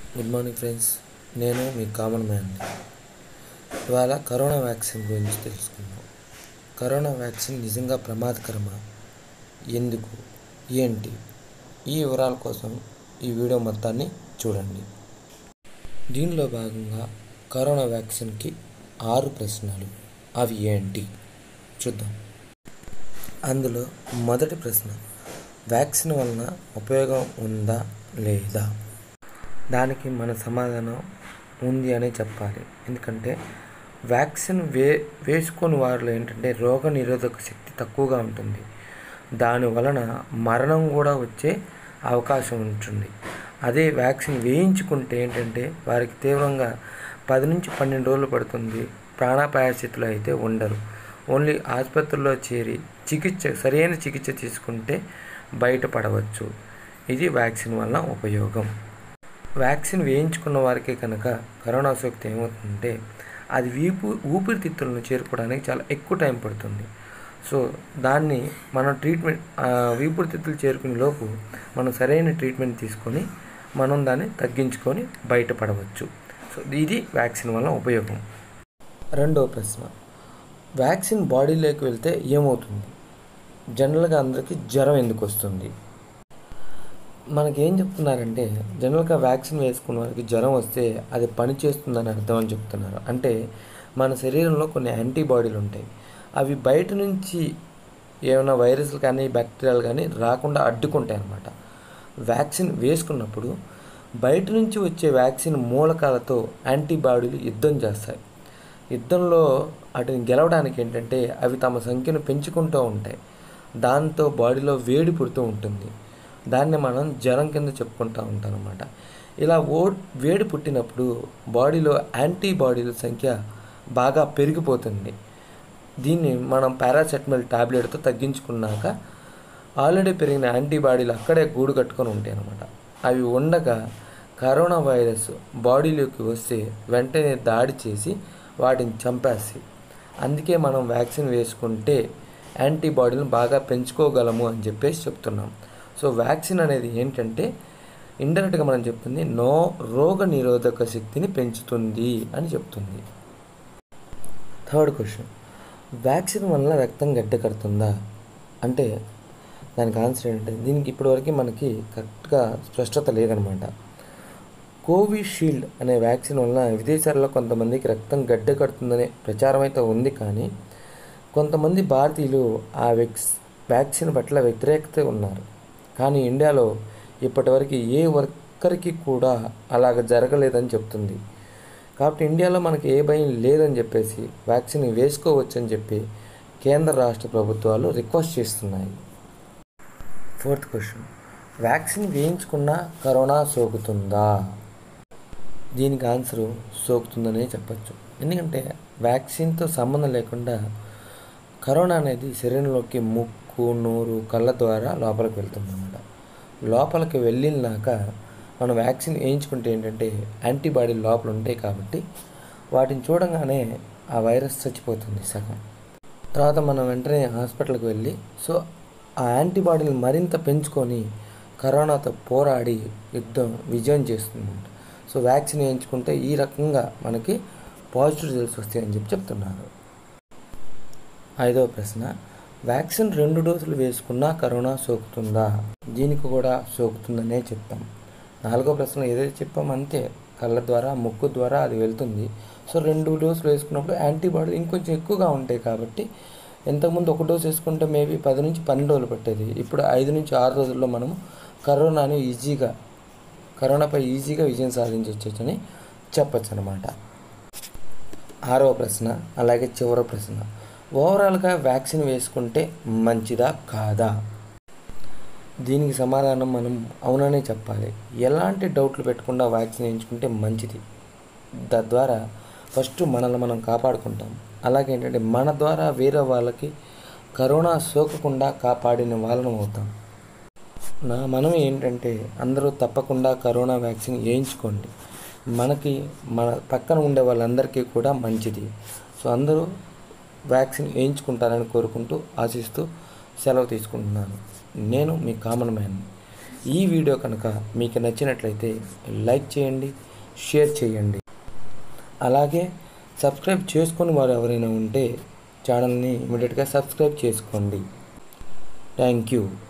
good morning friends నేను మీ common man ఇవాళ కరోనా వ్యాక్సిన్ గురించి తెలుసుకుందాం కరోనా వ్యాక్సిన్ నిజంగా ప్రమాదకరమా ఎందుకు ఏంటి ఈ వివరాల కోసం ఈ వీడియో మొత్తాన్ని చూడండి దీనిలో భాగంగా కరోనా వ్యాక్సిన్కి ఆరు ప్రశ్నలు అవి ఏంటి చూద్దాం అందులో మొదటి ప్రశ్న వ్యాక్సిన్ వలన ఉపయోగం ఉందా లేదా దానికి మన సమాధానం ఉంది అనే చెప్పాలి ఎందుకంటే వ్యాక్సిన్ వే వేసుకొని వారిలో ఏంటంటే రోగ నిరోధక శక్తి తక్కువగా ఉంటుంది దాని వలన మరణం కూడా వచ్చే అవకాశం ఉంటుంది అదే వ్యాక్సిన్ వేయించుకుంటే ఏంటంటే వారికి తీవ్రంగా పది నుంచి పన్నెండు రోజులు పడుతుంది ప్రాణాపాయ స్థితిలో అయితే ఉండరు ఓన్లీ ఆసుపత్రిలో చేరి చికిత్స సరైన చికిత్స తీసుకుంటే బయటపడవచ్చు ఇది వ్యాక్సిన్ వలన ఉపయోగం వ్యాక్సిన్ వేయించుకున్న వారికి కనుక కరోనా సోకితే ఏమవుతుందంటే అది వీపు ఊపిరితిత్తులను చేరుకోవడానికి చాలా ఎక్కువ టైం పడుతుంది సో దాన్ని మనం ట్రీట్మెంట్ ఊపిరితిత్తులు చేరుకునే లోపు మనం సరైన ట్రీట్మెంట్ తీసుకొని మనం దాన్ని తగ్గించుకొని బయటపడవచ్చు సో ఇది వ్యాక్సిన్ వల్ల ఉపయోగం రెండవ ప్రశ్న వ్యాక్సిన్ బాడీలోకి వెళ్తే ఏమవుతుంది జనరల్గా అందరికీ జ్వరం ఎందుకు వస్తుంది మనకి ఏం చెప్తున్నారంటే జనరల్గా వ్యాక్సిన్ వేసుకున్న వారికి జ్వరం వస్తే అది పని చేస్తుందని అర్థం అని చెప్తున్నారు అంటే మన శరీరంలో కొన్ని యాంటీబాడీలు ఉంటాయి అవి బయట నుంచి ఏమైనా వైరస్లు కానీ బ్యాక్టీరియాలు కానీ రాకుండా అడ్డుకుంటాయి అన్నమాట వ్యాక్సిన్ వేసుకున్నప్పుడు బయట నుంచి వచ్చే వ్యాక్సిన్ మూలకాలతో యాంటీబాడీలు యుద్ధం చేస్తాయి యుద్ధంలో వాటిని గెలవడానికి ఏంటంటే అవి తమ సంఖ్యను పెంచుకుంటూ ఉంటాయి దాంతో బాడీలో వేడి పుడుతూ ఉంటుంది దాన్ని మనం జ్వరం కింద చెప్పుకుంటూ ఉంటాం అనమాట ఇలా ఓ వేడి పుట్టినప్పుడు బాడీలో యాంటీబాడీల సంఖ్య బాగా పెరిగిపోతుంది దీన్ని మనం పారాసెటమాల్ టాబ్లెట్తో తగ్గించుకున్నాక ఆల్రెడీ పెరిగిన యాంటీబాడీలు అక్కడే గూడు కట్టుకొని ఉంటాయి అన్నమాట అవి ఉండగా కరోనా వైరస్ బాడీలోకి వస్తే వెంటనే దాడి చేసి వాటిని చంపేస్తాయి అందుకే మనం వ్యాక్సిన్ వేసుకుంటే యాంటీబాడీలను బాగా పెంచుకోగలము అని చెప్పేసి చెప్తున్నాం సో వ్యాక్సిన్ అనేది ఏంటంటే ఇండైరెక్ట్గా మనం చెప్తుంది నో రోగ నిరోధక శక్తిని పెంచుతుంది అని చెప్తుంది థర్డ్ క్వశ్చన్ వ్యాక్సిన్ వల్ల రక్తం గడ్డ కడుతుందా అంటే దానికి ఆన్సర్ ఏంటంటే దీనికి ఇప్పటివరకు మనకి కరెక్ట్గా స్పష్టత లేదనమాట కోవిషీల్డ్ అనే వ్యాక్సిన్ వలన విదేశాల్లో కొంతమందికి రక్తం గడ్డ కడుతుందనే ప్రచారం అయితే ఉంది కానీ కొంతమంది భారతీయులు ఆ వెక్స్ వ్యాక్సిన్ పట్ల వ్యతిరేకత ఉన్నారు కానీ ఇండియాలో ఇప్పటివరకు ఏ ఒక్కరికి కూడా అలాగ జరగలేదని చెప్తుంది కాబట్టి ఇండియాలో మనకి ఏ భయం లేదని చెప్పేసి వ్యాక్సిన్ వేసుకోవచ్చని చెప్పి కేంద్ర రాష్ట్ర ప్రభుత్వాలు రిక్వెస్ట్ చేస్తున్నాయి ఫోర్త్ క్వశ్చన్ వ్యాక్సిన్ వేయించుకున్న కరోనా సోకుతుందా దీనికి ఆన్సరు సోకుతుందనే చెప్పచ్చు ఎందుకంటే వ్యాక్సిన్తో సంబంధం లేకుండా కరోనా అనేది శరీరంలోకి ముక్కు నోరు కళ్ళ ద్వారా లోపలికి వెళ్తుంది అన్నమాట లోపలికి వెళ్ళినాక మనం వ్యాక్సిన్ వేయించుకుంటే ఏంటంటే యాంటీబాడీ లోపల ఉంటాయి కాబట్టి వాటిని చూడగానే ఆ వైరస్ చచ్చిపోతుంది సగం తర్వాత మనం వెంటనే హాస్పిటల్కి వెళ్ళి సో ఆ యాంటీబాడీని మరింత పెంచుకొని కరోనాతో పోరాడి యుద్ధం విజయం చేస్తుంది సో వ్యాక్సిన్ వేయించుకుంటే ఈ రకంగా మనకి పాజిటివ్ రిజల్ట్స్ వస్తాయని చెప్పి చెప్తున్నారు ఐదవ ప్రశ్న వ్యాక్సిన్ రెండు డోసులు వేసుకున్నా కరోనా సోకుతుందా దీనికి కూడా సోకుతుందనే చెప్తాం నాలుగో ప్రశ్న ఏదైతే చెప్పాం అంతే కళ్ళ ద్వారా ముక్కు ద్వారా అది వెళ్తుంది సో రెండు డోసులు వేసుకున్నప్పుడు యాంటీబాడీలు ఇంకొంచెం ఎక్కువగా ఉంటాయి కాబట్టి ఇంతకుముందు ఒక డోసు వేసుకుంటే మేబీ పది నుంచి పన్నెండు రోజులు పట్టేది ఇప్పుడు ఐదు నుంచి ఆరు రోజుల్లో మనం కరోనాని ఈజీగా కరోనాపై ఈజీగా విజయం సాధించవచ్చని చెప్పచ్చు అనమాట ఆరవ ప్రశ్న అలాగే చివరి ప్రశ్న ఓవరాల్గా వ్యాక్సిన్ వేసుకుంటే మంచిదా కాదా దీనికి సమాధానం మనం అవుననే చెప్పాలి ఎలాంటి డౌట్లు పెట్టకుండా వ్యాక్సిన్ వేయించుకుంటే మంచిది తద్వారా ఫస్ట్ మనల్ని మనం కాపాడుకుంటాం అలాగే ఏంటంటే మన ద్వారా వేరే వాళ్ళకి కరోనా సోకకుండా కాపాడిన వాళ్ళం అవుతాం నా మనం ఏంటంటే అందరూ తప్పకుండా కరోనా వ్యాక్సిన్ వేయించుకోండి మనకి మన పక్కన ఉండే వాళ్ళందరికీ కూడా మంచిది సో అందరూ వ్యాక్సిన్ వేయించుకుంటారని కోరుకుంటూ ఆశిస్తూ సెలవు తీసుకుంటున్నాను నేను మీ కామన్ మ్యాన్ ఈ వీడియో కనుక మీకు నచ్చినట్లయితే లైక్ చేయండి షేర్ చేయండి అలాగే సబ్స్క్రైబ్ చేసుకుని వారు ఎవరైనా ఉంటే ఛానల్ని ఇమీడియట్గా సబ్స్క్రైబ్ చేసుకోండి థ్యాంక్ యూ